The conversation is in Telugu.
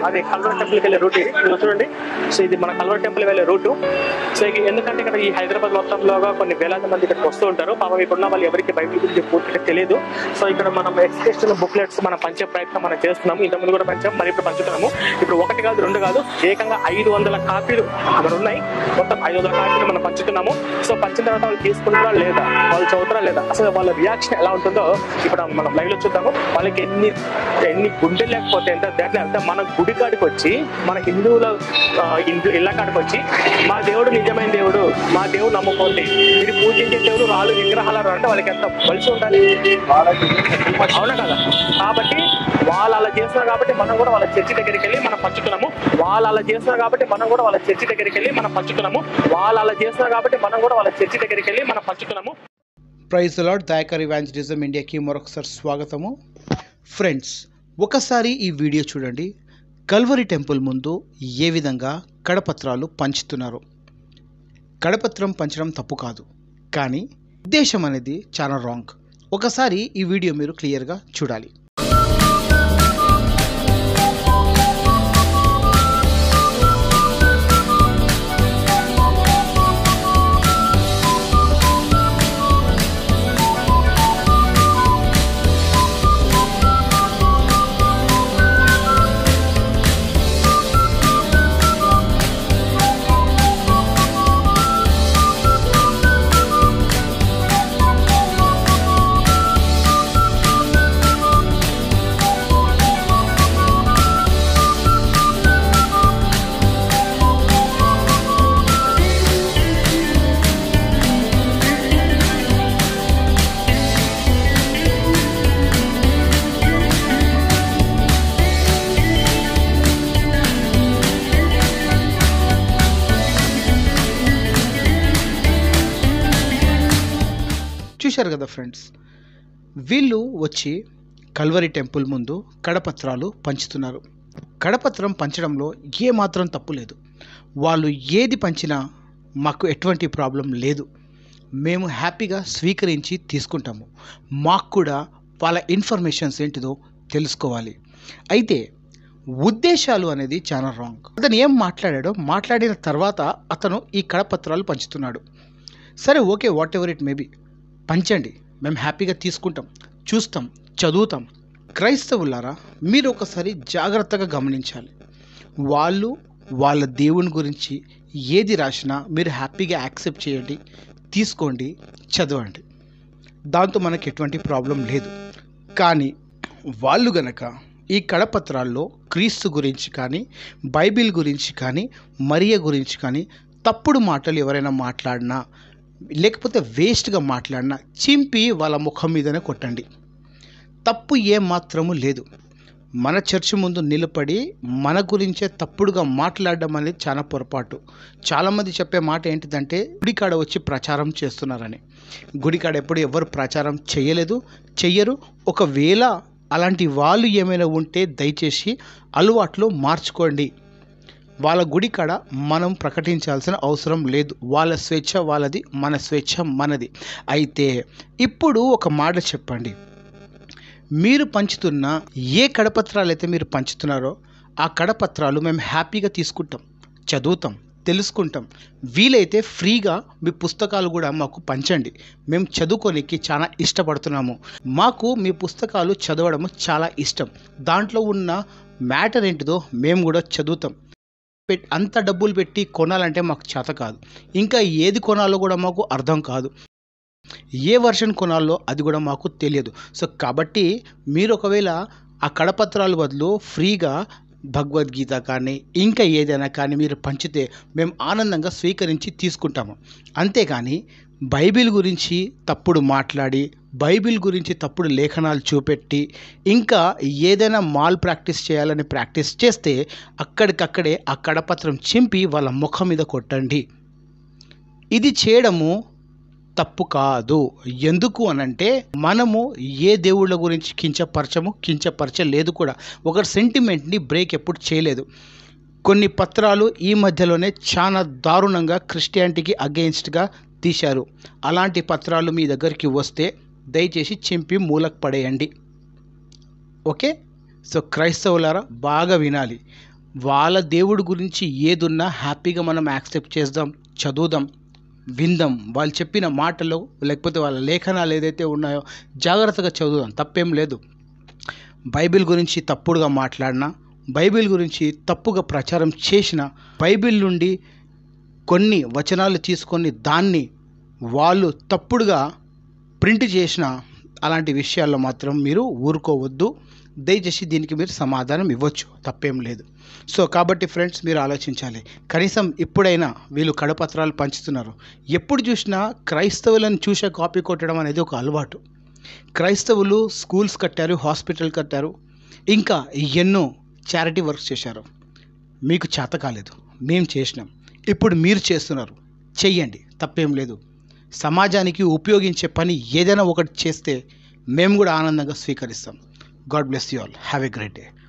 అది కల్వర్ టెంపుల్కి వెళ్ళే రూట్ ఇది ఇది చూడండి సో ఇది మన కల్వర్ టెంపుల్ వెళ్ళే రూట్ సో ఇక ఎందుకంటే ఇక్కడ ఈ హైదరాబాద్ మొత్తంలోగా కొన్ని వేలాది మంది ఇక్కడికి వస్తూ ఉంటారు పాపం ఇక్కడ ఉన్న వాళ్ళు ఎవరికి బైబిల్ గురించి పూర్తిగా తెలియదు సో ఇక్కడ మనం ఎక్స్ప్రెషన్ బుక్లెట్స్ మనం పంచే ప్రయత్నం మనం చేస్తున్నాము ఇంతకుముందు కూడా పంచాం మరి ఇప్పుడు పంచుతున్నాము ఇప్పుడు ఒకటి కాదు రెండు కాదు ఏకంగా ఐదు వందల కాపీలు అక్కడ ఉన్నాయి మొత్తం ఐదు వందల కాపీలు మనం పంచుతున్నాము సో పంచిన తర్వాత వాళ్ళు తీసుకుంటారా లేదా వాళ్ళు చదువుతారా లేదా అసలు వాళ్ళ రియాక్షన్ ఎలా ఉంటుందో ఇప్పుడు మనం లైవ్ లో చూద్దాము వాళ్ళకి ఎన్ని ఎన్ని గుండెలు లేకపోతే ఎంత దాంట్లో అంటే మన గుడి కాడికి వచ్చి మన హిందువుల ఆ, ఇంట్లో ఇళ్ళ కాడికి వచ్చి మా దేవుడు నిజమైన దేవుడు మా దేవుడు నమ్ముకోండి మీరు పూజించే దేవుడు రాళ్ళు విగ్రహాలు అంటే వాళ్ళకి ఎంత బలిసి ఉండాలి అవునా కదా కాబట్టి వాళ్ళు అలా చేస్తున్నారు కాబట్టి మనం కూడా వాళ్ళ చర్చి దగ్గరికి వెళ్ళి మనం పంచుతున్నాము వాళ్ళు అలా చేస్తున్నారు కాబట్టి మనం కూడా వాళ్ళ చర్చి దగ్గరికి వెళ్ళి మనం పంచుతున్నాము వాళ్ళు అలా చేస్తున్నారు కాబట్టి మనం కూడా వాళ్ళ చర్చి దగ్గరికి వెళ్ళి మనం పంచుతున్నాము ప్రైజ్ లాడ్ దయాకర్ ఇవాంజలిజం ఇండియాకి మరొకసారి స్వాగతము ఫ్రెండ్స్ ఒకసారి ఈ వీడియో చూడండి కల్వరి టెంపుల్ ముందు ఏ విధంగా కడపత్రాలు పంచుతున్నారు కడపత్రం పంచడం తప్పు కాదు కానీ ఉద్దేశం అనేది చాలా రాంగ్ ఒకసారి ఈ వీడియో మీరు క్లియర్గా చూడాలి చూశారు కదా ఫ్రెండ్స్ వీళ్ళు వచ్చి కల్వరి టెంపుల్ ముందు కడపత్రాలు పంచుతున్నారు కడపత్రం పంచడంలో ఏ మాత్రం తప్పు లేదు వాళ్ళు ఏది పంచినా మాకు ఎటువంటి ప్రాబ్లం లేదు మేము హ్యాపీగా స్వీకరించి తీసుకుంటాము మాకు కూడా వాళ్ళ ఇన్ఫర్మేషన్స్ ఏంటిదో తెలుసుకోవాలి అయితే ఉద్దేశాలు అనేది చాలా రాంగ్ అతను ఏం మాట్లాడాడో మాట్లాడిన తర్వాత అతను ఈ కడపత్రాలు పంచుతున్నాడు సరే okay whatever it may be పంచండి మేము హ్యాపీగా తీసుకుంటాం చూస్తాం చదువుతాం క్రైస్తవులారా మీరు ఒకసారి జాగ్రత్తగా గమనించాలి వాళ్ళు వాళ్ళ దేవుని గురించి ఏది రాసినా మీరు హ్యాపీగా యాక్సెప్ట్ చేయండి తీసుకోండి చదవండి దాంతో మనకి ఎటువంటి ప్రాబ్లం లేదు కానీ వాళ్ళు గనక ఈ కడపత్రాల్లో క్రీస్తు గురించి కానీ బైబిల్ గురించి కానీ మరియ గురించి కానీ తప్పుడు మాటలు ఎవరైనా మాట్లాడినా లేకపోతే వేస్ట్గా మాట్లాడినా చింపి వాళ్ళ ముఖం మీదనే కొట్టండి తప్పు ఏ మాత్రము లేదు మన చర్చి ముందు నిలబడి మన గురించే తప్పుడుగా మాట్లాడడం అనేది చాలా పొరపాటు చాలామంది చెప్పే మాట ఏంటిదంటే గుడికాడ వచ్చి ప్రచారం చేస్తున్నారని గుడికాడ ఎప్పుడు ఎవరు ప్రచారం చేయలేదు చెయ్యరు ఒకవేళ అలాంటి వాళ్ళు ఏమైనా ఉంటే దయచేసి అలవాట్లు మార్చుకోండి వాళ్ళ గుడి కాడ మనం ప్రకటించాల్సిన అవసరం లేదు వాళ్ళ స్వేచ్ఛ వాళ్ళది మన స్వేచ్ఛ మనది అయితే ఇప్పుడు ఒక మాట చెప్పండి మీరు పంచుతున్న ఏ కడపత్రాలు అయితే మీరు పంచుతున్నారో ఆ కడపత్రాలు మేము హ్యాపీగా తీసుకుంటాం చదువుతాం తెలుసుకుంటాం వీలైతే ఫ్రీగా మీ పుస్తకాలు కూడా మాకు పంచండి మేము చదువుకోనికి చాలా ఇష్టపడుతున్నాము మాకు మీ పుస్తకాలు చదవడం చాలా ఇష్టం దాంట్లో ఉన్న మ్యాటర్ ఏంటిదో మేము కూడా చదువుతాం పెట్ అంత డబ్బులు పెట్టి కొనాలంటే మాకు చేత కాదు ఇంకా ఏది కొనాలో కూడా మాకు అర్థం కాదు ఏ వర్షన్ కొనాలో అది కూడా మాకు తెలియదు సో కాబట్టి మీరు ఒకవేళ ఆ కడపత్రాల బదులు ఫ్రీగా భగవద్గీత కానీ ఇంకా ఏదైనా కానీ మీరు పంచితే మేము ఆనందంగా స్వీకరించి తీసుకుంటాము అంతేకాని బైబిల్ గురించి తప్పుడు మాట్లాడి బైబిల్ గురించి తప్పుడు లేఖనాలు చూపెట్టి ఇంకా ఏదైనా మాల్ ప్రాక్టీస్ చేయాలని ప్రాక్టీస్ చేస్తే అక్కడికక్కడే ఆ కడపత్రం చింపి వాళ్ళ ముఖం మీద కొట్టండి ఇది చేయడము తప్పు కాదు ఎందుకు అనంటే మనము ఏ దేవుళ్ళ గురించి కించపరచము కించపరచలేదు కూడా ఒక సెంటిమెంట్ని బ్రేక్ ఎప్పుడు చేయలేదు కొన్ని పత్రాలు ఈ మధ్యలోనే చాలా దారుణంగా క్రిస్టియానిటీకి అగెయిన్స్ట్గా తీశారు అలాంటి పత్రాలు మీ దగ్గరికి వస్తే దయచేసి చింపి మూలకు పడేయండి ఓకే సో క్రైస్తవులారా బాగా వినాలి వాళ్ళ దేవుడి గురించి ఏదున్నా హ్యాపీగా మనం యాక్సెప్ట్ చేద్దాం చదువుదాం విందాం వాళ్ళు చెప్పిన మాటలు లేకపోతే వాళ్ళ లేఖనాలు ఏదైతే ఉన్నాయో జాగ్రత్తగా చదువుదాం తప్పేం లేదు బైబిల్ గురించి తప్పుడుగా మాట్లాడినా బైబిల్ గురించి తప్పుగా ప్రచారం చేసిన బైబిల్ నుండి కొన్ని వచనాలు తీసుకొని దాన్ని వాళ్ళు తప్పుడుగా ప్రింట్ చేసిన అలాంటి విషయాల్లో మాత్రం మీరు ఊరుకోవద్దు దయచేసి దీనికి మీరు సమాధానం ఇవ్వచ్చు తప్పేం లేదు సో కాబట్టి ఫ్రెండ్స్ మీరు ఆలోచించాలి కనీసం ఇప్పుడైనా వీళ్ళు కడపత్రాలు పంచుతున్నారు ఎప్పుడు చూసినా క్రైస్తవులను చూసే కాపీ కొట్టడం అనేది ఒక అలవాటు క్రైస్తవులు స్కూల్స్ కట్టారు హాస్పిటల్ కట్టారు ఇంకా ఎన్నో చారిటీ వర్క్స్ చేశారు మీకు చేత కాలేదు మేము చేసినాం ఇప్పుడు మీరు చేస్తున్నారు చెయ్యండి తప్పేం లేదు సమాజానికి ఉపయోగించే పని ఏదైనా ఒకటి చేస్తే మేము కూడా ఆనందంగా స్వీకరిస్తాం god bless you all have a great day